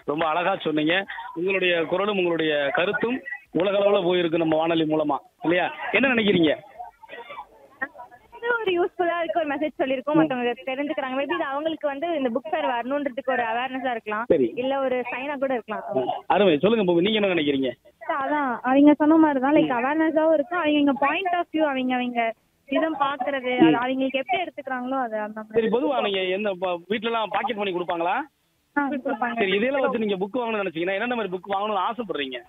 ரொம்ப அழகா சொன்னீங்க உங்களுடைய குரலும் உங்களுடைய கருத்தும் உலக அளவுல போயிருக்கு நம்ம வானொலி மூலமா இல்லையா என்ன நினைக்கிறீங்க இது ஒரு யூஸ்ஃபுல்லா இருக்க ஒரு மெசேஜ் சொல்லிருக்கோம் மத்தவங்க தெரிஞ்சுக்கிறாங்க மேபி இது அவங்களுக்கு வந்து இந்த புக் ஃபேர் வரணுன்றதுக்கு ஒரு அவேர்னஸா இருக்கலாம் சரி. இல்ல ஒரு சைனா கூட இருக்கலாம் அருமை சொல்லுங்க பாபு நீங்க என்ன நினைக்கிறீங்க அதான் அவங்க சொன்ன மாதிரி தான் லைக் அவேர்னஸாவும் இருக்கும் அவங்க பாயிண்ட் ஆஃப் வியூ அவங்க அவங்க விதம் பாக்குறது அது அவங்களுக்கு எப்படி எடுத்துக்கிறாங்களோ அது அந்த மாதிரி சரி பொதுவா நீங்க எந்த ப- வீட்ல எல்லாம் பாக்கெட் பண்ணி கொடுப்பாங்களா ஆ, கொடுப்பாங்க சரி இதெல்லாம் வச்சு நீங்க புக் வாங்கணும்னு நினைச்சீங்கன்னா என்னென்ன மாதிரி புக் வாங்கணும்னு ஆசைப்படுறீங்க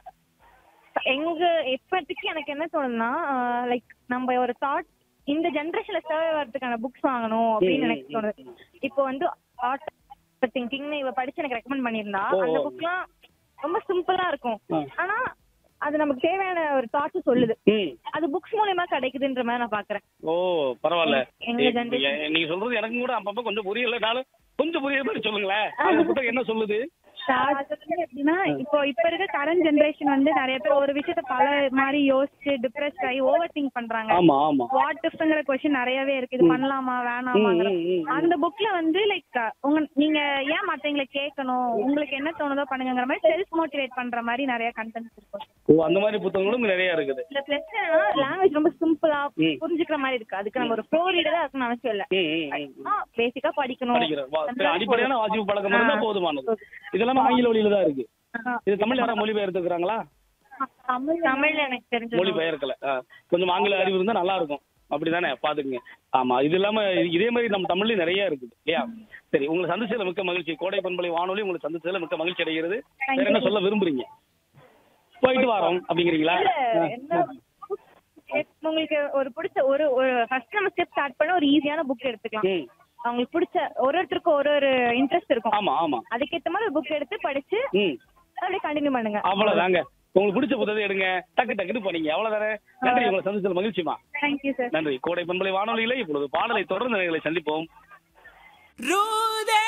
எங்க இப்போதைக்கு எனக்கு என்ன தோணுதுன்னா லைக் நம்ம ஒரு தாட் இந்த ஜென்ரேஷன்ல சர்வே வரதுக்கான புக்ஸ் வாங்கணும் அப்படின்னு எனக்கு தோணுது இப்போ வந்து ஆர்ட் திங்கிங்னு இவ படிச்சு எனக்கு ரெக்கமெண்ட் பண்ணியிருந்தா ஓ. அந்த புக்லாம் ரொம்ப சிம்பிளா இருக்கும் ஆ. ஆனா அது நமக்கு தேவையான ஒரு தாட்ஸ் சொல்லுது ம் அது புக்ஸ் மூலியமா கிடைக்குதுன்ற மாதிரி நான் பாக்குறேன் ஓ பரவாயில்ல எங்க ஏய், generation. நீ- நீங்க சொல்றது எனக்கும் கூட அப்பப்ப கொஞ்சம் புரியலனாலும் கொஞ்சம் புரியுற மாதிரி சொல்லுங்களேன் அந்த புத்தகம் என்ன சொல்லுது அது வந்து எப்படின்னா இப்போ இப்ப இருக்க கரண்ட் ஜெனரேஷன் வந்து நிறைய பேர் ஒரு விஷயத்த பல மாதிரி யோசிச்சு டிப்ரெஸ்ட் ஆகி ஓவர் திங்க் பண்றாங்க ஆமா ஆமா வாட் இஃப்ங்கிற கொஸ்டின் நிறையவே இருக்கு இது பண்ணலாமா வேணாமாங்கிற ம், ம், ம். அந்த புக்ல வந்து லைக் உங்க நீங்க ஏன் மத்தவங்களை கேட்கணும் உங்களுக்கு என்ன தோணுதோ பண்ணுங்கிற மாதிரி செல்ஃப் மோட்டிவேட் பண்ற மாதிரி நிறைய கண்டென்ட்ஸ் இருக்கும் ஓ அந்த மாதிரி புத்தகங்களும் நிறைய இருக்குது இதுல பிளஸ் என்னன்னா லாங்குவேஜ் ரொம்ப சிம்பிளா ம். புரிஞ்சுக்கிற மாதிரி இருக்கு அதுக்கு நம்ம ஒரு ப்ரோ ரீடரா இருக்கணும் அவசியம் இல்ல ம், ம், ம். பேசிக்கா படிக்கணும் படிக்கிறேன் வா, சரி, அடிப்படையான வாசிப்பு பழக்கம் இருந்தா போதுமானது இதெல்லாம் ஆங்கில வழியில தான் இருக்கு இது தமிழ் யாரா மொழி பெயர்த்துக்கிறாங்களா தமிழ் தமிழ்ல எனக்கு தெரிஞ்சு மொழி பெயர்க்கல ஆ. கொஞ்சம் ஆங்கில அறிவு இருந்தா நல்லா இருக்கும் அப்படிதானே பாத்துக்கங்க ஆமா இது இல்லாம இது- இதே மாதிரி நம்ம தமிழ்லயும் நிறைய இருக்குது இல்லையா சரி உங்களை சந்திச்சதுல மிக்க மகிழ்ச்சி கோடை பண்பலை வானொலி உங்களை சந்திச்சதுல மிக்க மகிழ்ச்சி அடைகிறது வேற என்ன சொல்ல விரும்புறீங்க போயிட்டு வரோம் அப்படிங்கிறீங்களா ஆ. என்ன உங்களுக்கு ஒரு பிடிச்ச ஒரு ஒரு ஃபர்ஸ்ட் நம்ம ஸ்டெப் ஸ்டார்ட் பண்ண ஒரு ஈஸியான புக் எடுத்துக்கலாம் ம். அவங்களுக்கு பிடிச்ச ஒரு ஒருத்தருக்கும் ஒரு ஒரு இன்ட்ரெஸ்ட் இருக்கும் ஆமா ஆமா அதுக்கேத்த மாதிரி ஒரு புக் எடுத்து படிச்சு ம் அப்படியே கண்டினியூ பண்ணுங்க அவ்வளவுதாங்க உங்களுக்கு பிடிச்ச புத்தகத்தை எடுங்க டக்கு டக்குன்னு பண்ணீங்க அவ்வளவுதானே நன்றி உங்களை சந்திச்சதுல மகிழ்ச்சிமா தேங்க்யூ சார் நன்றி கோடை பண்பலை வானொலியில இப்பொழுது பாடலை தொடர்ந்து நிலைகளை சந்திப்போம் Rude